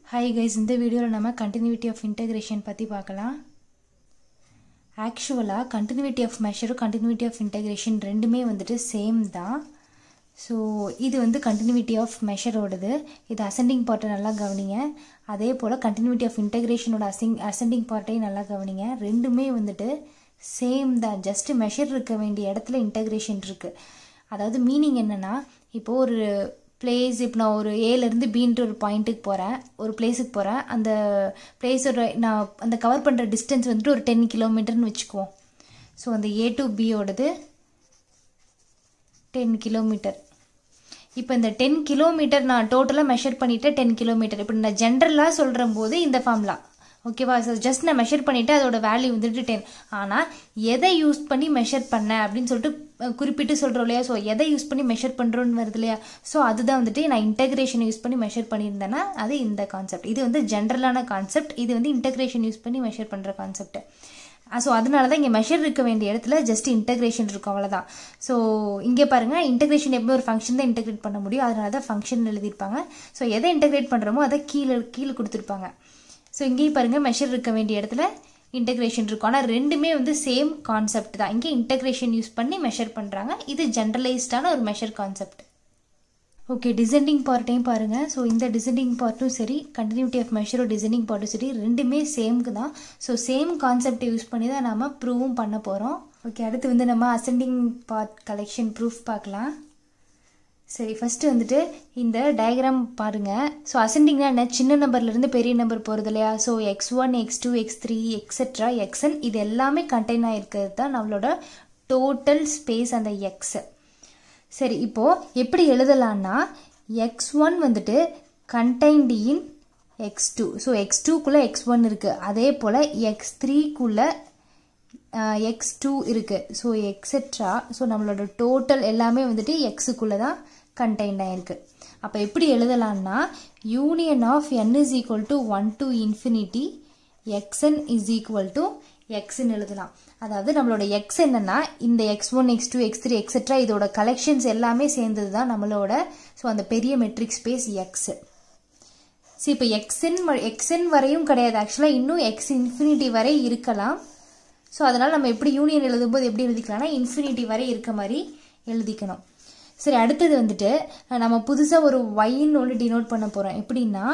hi guys இந்த வீடியோவில் நம்ம கண்டினியூட்டி ஆஃப் இன்டகிரேஷன் பற்றி பார்க்கலாம் ஆக்சுவலாக கண்டினியூட்டி ஆஃப் மெஷரும் கண்டினியூட்டி ஆஃப் இன்டகிரேஷன் ரெண்டுமே வந்துட்டு சேம் தான் ஸோ இது வந்து கண்டினியூட்டி ஆஃப் மெஷரோடது இது அசெண்டிங் பார்ட்டை நல்லா கவனிங்க அதே போல் கண்டினியூட்டி ஆஃப் இன்டகிரேஷனோட அசிங் அசெண்டிங் பார்ட்டையும் நல்லா கவனிங்க ரெண்டுமே வந்துட்டு சேம் தான் ஜஸ்ட் மெஷர் இருக்க வேண்டிய இடத்துல இன்டகிரேஷன் இருக்குது அதாவது மீனிங் என்னென்னா இப்போது ஒரு பிளேஸ் இப்போ நான் ஒரு ஏலேருந்து பீன்ற ஒரு பாயிண்ட்டுக்கு போகிறேன் ஒரு பிளேஸுக்கு போகிறேன் அந்த பிளேஸோட நான் அந்த கவர் பண்ணுற டிஸ்டன்ஸ் வந்துட்டு ஒரு டென் கிலோமீட்டர்னு வச்சுக்குவோம் ஸோ அந்த ஏ டு பியோடது டென் கிலோமீட்டர் இப்போ இந்த டென் கிலோமீட்டர் நான் டோட்டலாக மெஷர் பண்ணிவிட்டு டென் கிலோமீட்டர் இப்போ நான் ஜென்ரலாக சொல்கிற போது இந்த ஃபார்ம்லாம் ஓகேவா சார் ஜஸ்ட் நான் மெஷர் பண்ணிவிட்டு அதோட வேல்யூ வந்துட்டு டென் ஆனால் எதை யூஸ் பண்ணி மெஷர் பண்ணேன் அப்படின்னு சொல்லிட்டு குறிப்பிட்டு சொல்கிறோம் இல்லையா ஸோ எதை யூஸ் பண்ணி மெஷர் பண்ணுறோன்னு வருது இல்லையா ஸோ அதுதான் வந்துட்டு நான் இன்டகிரேஷன் யூஸ் பண்ணி மெஷர் பண்ணியிருந்தேன்னா அது இந்த கான்செப்ட் இது வந்து ஜென்ரலான கான்செப்ட் இது வந்து இன்டகிரேஷன் யூஸ் பண்ணி மெஷர் பண்ணுற கான்செப்ட் ஸோ அதனால தான் இங்கே மெஷர் இருக்க வேண்டிய இடத்துல ஜஸ்ட் இன்டகிரேஷன் இருக்கும் அவ்வளோதான் ஸோ இங்கே பாருங்கள் இன்டகிரேஷன் எப்படி ஒரு ஃபங்க்ஷன் தான் இன்டகிரேட் பண்ண முடியும் அதனால தான் ஃபங்க்ஷன் எழுதியிருப்பாங்க ஸோ எதை இன்டகிரேட் பண்ணுறோமோ அதை கீழே கீழே கொடுத்துருப்பாங்க ஸோ இங்கேயும் பாருங்கள் மெஷர் இருக்க வேண்டிய இடத்துல இன்டகிரேஷன் இருக்கும் ஆனால் ரெண்டுமே வந்து சேம் கான்செப்ட் தான் இங்கே இன்டகிரேஷன் யூஸ் பண்ணி மெஷர் பண்ணுறாங்க இது ஜென்ரலைஸ்டான ஒரு மெஷர் கான்செப்ட் ஓகே டிசைனிங் பார்ட்டையும் பாருங்கள் ஸோ இந்த டிசைனிங் பார்ட்டும் சரி கண்டினியூட்டி ஆஃப் மெஷரும் டிசைனிங் பார்ட்டும் சரி ரெண்டுமே சேம்க்கு தான் ஸோ சேம் கான்செப்டை யூஸ் பண்ணி தான் நம்ம ப்ரூவும் பண்ண போகிறோம் ஓகே அடுத்து வந்து நம்ம அசெண்டிங் பார்ட் கலெக்ஷன் ப்ரூஃப் பார்க்கலாம் சரி ஃபஸ்ட்டு வந்துட்டு இந்த டயக்ராம் பாருங்கள் ஸோ அசெண்டிங்னா என்ன சின்ன நம்பர்லேருந்து பெரிய நம்பர் போகிறது இல்லையா so x one x two x three etcetera x n இது எல்லாமே கண்டெயின் ஆகிருக்கிறது தான் நம்மளோட டோட்டல் ஸ்பேஸ் அந்த எக்ஸு சரி இப்போது எப்படி எழுதலான்னா எக்ஸ் ஒன் வந்துட்டு contained in x two so x டூக்குள்ளே எக்ஸ் ஒன் இருக்குது அதே போல் எக்ஸ் த்ரீக்குள்ளே எக்ஸ் டூ இருக்குது ஸோ எக்ஸெட்ரா ஸோ நம்மளோட டோட்டல் எல்லாமே வந்துட்டு எக்ஸுக்குள்ளே தான் கண்டெய்ன் ஆகிருக்கு அப்போ எப்படி எழுதலான்னா union of n is equal to one to infinity x n is equal to எக்ஸ்ன்னு எழுதலாம் அதாவது நம்மளோட எக்ஸ் என்னன்னா இந்த x one x two x three etcetera இதோட கலெக்ஷன்ஸ் எல்லாமே சேர்ந்தது தான் நம்மளோட ஸோ அந்த பெரிய மெட்ரிக் ஸ்பேஸ் எக்ஸ் ஸோ இப்போ எக்ஸ்என் எக்ஸ்என் வரையும் கிடையாது ஆக்சுவலாக இன்னும் எக்ஸ் இன்ஃபினிட்டி வரை இருக்கலாம் ஸோ அதனால் நம்ம எப்படி யூனியன் எழுதும்போது எப்படி எழுதிக்கலாம்னா இன்ஃபினிட்டி வரை இருக்க மாதிரி எழுதிக்கணும் சரி அடுத்தது வந்துட்டு நம்ம புதுசாக ஒரு ஒயின்னு ஒன்று டினோட் பண்ண போகிறோம் எப்படின்னா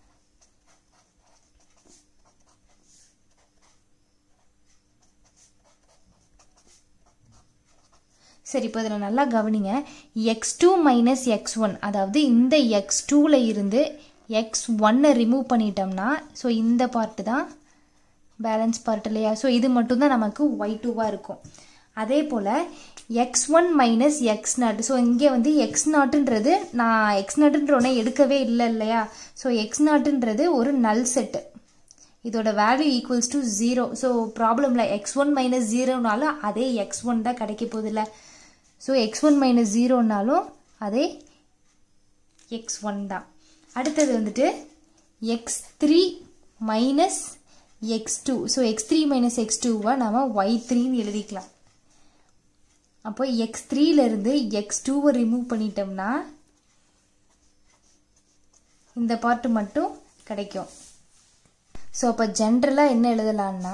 சரி இப்போ இதில் நல்லா கவனிங்க x two minus x one அதாவது இந்த எக்ஸ் டூவில் இருந்து எக்ஸ் ஒன்னை ரிமூவ் பண்ணிட்டோம்னா ஸோ இந்த பார்ட்டு தான் பேலன்ஸ் பார்ட் இல்லையா ஸோ இது மட்டும்தான் நமக்கு ஒய் டூவாக இருக்கும் அதே போல் x one minus x naught so இங்கே வந்து எக்ஸ் நாட்டுன்றது நான் எக்ஸ் நாட்டுன்ற ஒன்றே எடுக்கவே இல்லை இல்லையா ஸோ எக்ஸ் நாட்டுன்றது ஒரு நல் செட்டு இதோட value equals to zero so ப்ராப்ளமில் எக்ஸ் ஒன் மைனஸ் ஜீரோனாலும் அதே எக்ஸ் ஒன் தான் கிடைக்க போகுது இல்லை ஸோ எக்ஸ் ஒன் மைனஸ் ஜீரோனாலும் அதே எக்ஸ் ஒன் தான் அடுத்தது வந்துட்டு x three minus x two so x three minus x டூவை நம்ம ஒய் த்ரீன்னு எழுதிக்கலாம் அப்போ எக்ஸ் த்ரீலேருந்து எக்ஸ் டூவை ரிமூவ் பண்ணிட்டோம்னா இந்த பார்ட்டு மட்டும் கிடைக்கும் ஸோ அப்போ ஜென்ரலாக என்ன எழுதலான்னா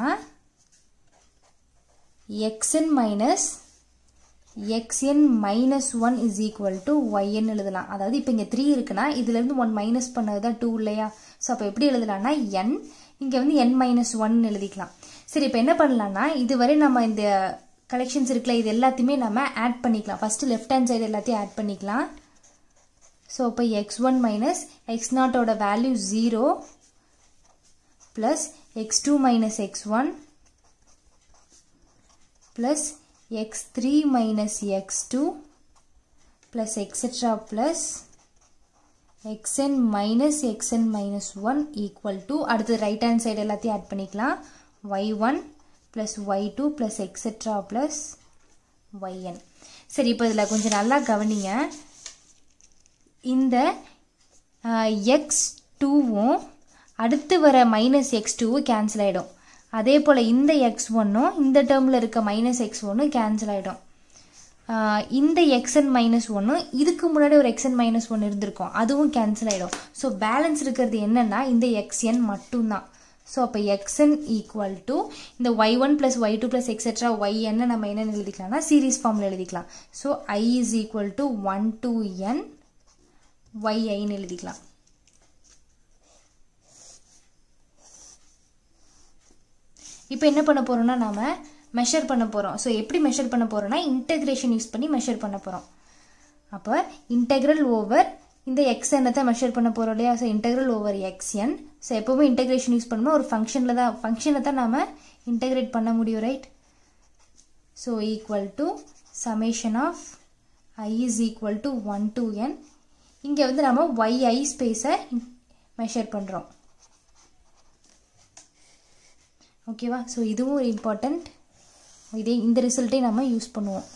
x n minus x n minus one is equal to y n எழுதலாம் அதாவது இப்போ இங்கே த்ரீ இருக்குன்னா இதுலேருந்து ஒன் மைனஸ் பண்ணது தான் டூ இல்லையா ஸோ அப்போ எப்படி எழுதலாம்னா என் இங்கே வந்து என் மைனஸ் ஒன் எழுதிக்கலாம் சரி இப்போ என்ன பண்ணலாம்னா இதுவரை நம்ம இந்த கலெக்ஷன்ஸ் இருக்குல்ல இது எல்லாத்தையுமே நம்ம ஆட் பண்ணிக்கலாம் ஃபஸ்ட்டு லெஃப்ட் ஹேண்ட் சைடு எல்லாத்தையும் ஆட் பண்ணிக்கலாம் ஸோ இப்போ எக்ஸ் ஒன் மைனஸ் எக்ஸ் நாட்டோட value zero plus x two minus x one plus x three minus x two plus etcetera plus xn minus xn minus one equal to அடுத்து right hand side எல்லாத்தையும் add பண்ணிக்கலாம் y one plus y two plus etcetera plus y n சரி இப்போ இதில் கொஞ்சம் நல்லா கவனிங்க இந்த எக்ஸ் டூவும் அடுத்து வர மைனஸ் எக்ஸ் டூவும் கேன்சல் ஆகிடும் அதே போல் இந்த எக்ஸ் ஒன்னும் இந்த டேர்மில் இருக்க மைனஸ் எக்ஸ் ஒன்னும் கேன்சல் ஆகிடும் இந்த எக்ஸ்என் மைனஸ் ஒன்று இதுக்கு முன்னாடி ஒரு எக்ஸ்என் மைனஸ் ஒன்று இருந்திருக்கும் அதுவும் கேன்சல் ஆகிடும் ஸோ பேலன்ஸ் இருக்கிறது என்னன்னா இந்த எக்ஸ்என் மட்டும்தான் ஸோ அப்போ எக்ஸ்என் ஈக்குவல் டு இந்த y one plus y two plus etcetera y என்ன நம்ம என்னென்னு எழுதிக்கலாம்னா சீரீஸ் ஃபார்மில் எழுதிக்கலாம் so i is equal to one to n y ஐன்னு எழுதிக்கலாம் இப்போ என்ன பண்ண போகிறோம்னா நாம மெஷர் பண்ண போகிறோம் ஸோ எப்படி மெஷர் பண்ண போகிறோம்னா இன்டெகிரேஷன் யூஸ் பண்ணி மெஷர் பண்ண போகிறோம் அப்போ இன்டெக்ரல் ஓவர் இந்த எக்ஸ் எண்ணத்தை மெஷர் பண்ண போகிறோம் இல்லையா so integral over x n so எப்போவுமே இன்டெகிரேஷன் யூஸ் பண்ணணும் ஒரு ஃபங்க்ஷனில் தான் ஃபங்க்ஷனை தான் நாம் இன்டெகிரேட் பண்ண முடியும் right so equal to summation of i is equal to one to n இங்கே வந்து நம்ம ஒய் ஐ ஸ்பேஸை மெஷர் பண்ணுறோம் ஓகேவா ஸோ இதுவும் ஒரு இம்பார்ட்டண்ட் இதே இந்த ரிசல்ட்டே நம்ம யூஸ் பண்ணுவோம்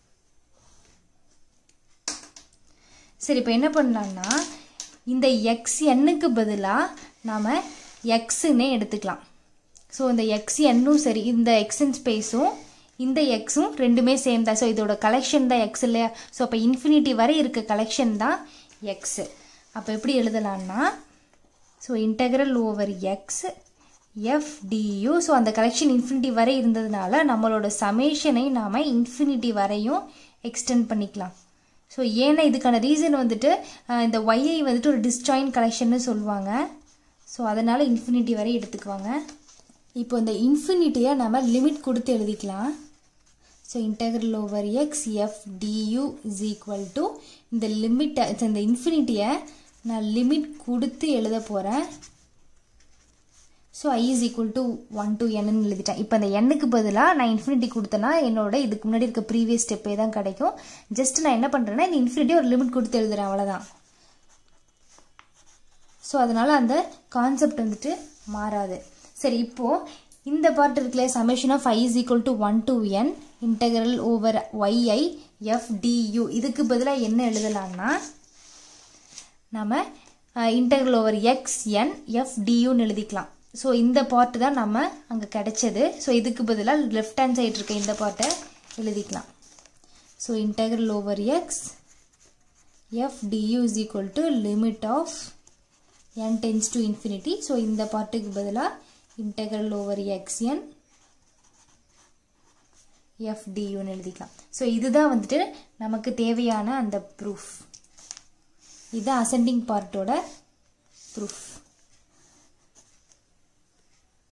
சரி இப்போ என்ன பண்ணலாம்னா இந்த எக்ஸ் எண்ணுக்கு பதிலாக நாம் எக்ஸுன்னே எடுத்துக்கலாம் ஸோ இந்த எக்ஸ் எண்ணும் சரி இந்த எக்ஸன் ஸ்பேஸும் இந்த எக்ஸும் ரெண்டுமே சேம் தான் ஸோ இதோட கலெக்ஷன் தான் எக்ஸ் இல்லையா ஸோ அப்போ இன்ஃபினிட்டி வரை இருக்க கலெக்ஷன் தான் எக்ஸு அப்போ எப்படி எழுதலாம்னா so integral over x f du so அந்த கலெக்ஷன் இன்ஃபினிட்டி வரை இருந்ததுனால நம்மளோட சமேஷனை நாம் இன்ஃபினிட்டி வரையும் எக்ஸ்டெண்ட் பண்ணிக்கலாம் ஸோ ஏன்னா இதுக்கான ரீசன் வந்துட்டு இந்த ஒய்ஐ வந்துட்டு ஒரு டிஸ்ஜாயின் கலெக்ஷன்னு சொல்லுவாங்க ஸோ அதனால் இன்ஃபினிட்டி வரை எடுத்துக்குவாங்க இப்போ இந்த இன்ஃபினிட்டியை நம்ம லிமிட் கொடுத்து எழுதிக்கலாம் so integral over x f du is equal to இந்த லிமிட்டை இந்த இன்ஃபினிட்டியை நான் லிமிட் கொடுத்து எழுத போகிறேன் so i is equal to one to என்னு எழுதிட்டேன் இப்போ அந்த எண்ணுக்கு பதிலாக நான் இன்ஃபினிட்டி கொடுத்தேன்னா என்னோட இதுக்கு முன்னாடி இருக்க ப்ரீவியஸ் ஸ்டெப்பே தான் கிடைக்கும் ஜஸ்ட் நான் என்ன பண்ணுறேன்னா இந்த இன்ஃபினிட்டி ஒரு லிமிட் கொடுத்து எழுதுறேன் அவ்வளோதான் ஸோ அதனால் அந்த கான்செப்ட் வந்துட்டு மாறாது சரி இப்போது இந்த பார்ட் இருக்குல்ல summation of i is equal to one to n integral over y i f du இதுக்கு பதிலாக என்ன எழுதலாம்னா நம்ம integral over x n f டியூன்னு எழுதிக்கலாம் ஸோ இந்த பார்ட்டு தான் நம்ம அங்கே கிடைச்சது ஸோ இதுக்கு பதிலாக லெஃப்ட் ஹேண்ட் சைடு இருக்க இந்த பார்ட்டை எழுதிக்கலாம் so integral over x f du is equal to limit of n tends to infinity so இந்த பார்ட்டுக்கு பதிலாக integral over x n f டியூன்னு எழுதிக்கலாம் ஸோ இதுதான் வந்துட்டு நமக்கு தேவையான அந்த ப்ரூஃப் இது அசெண்டிங் பார்ட்டோட ப்ரூஃப்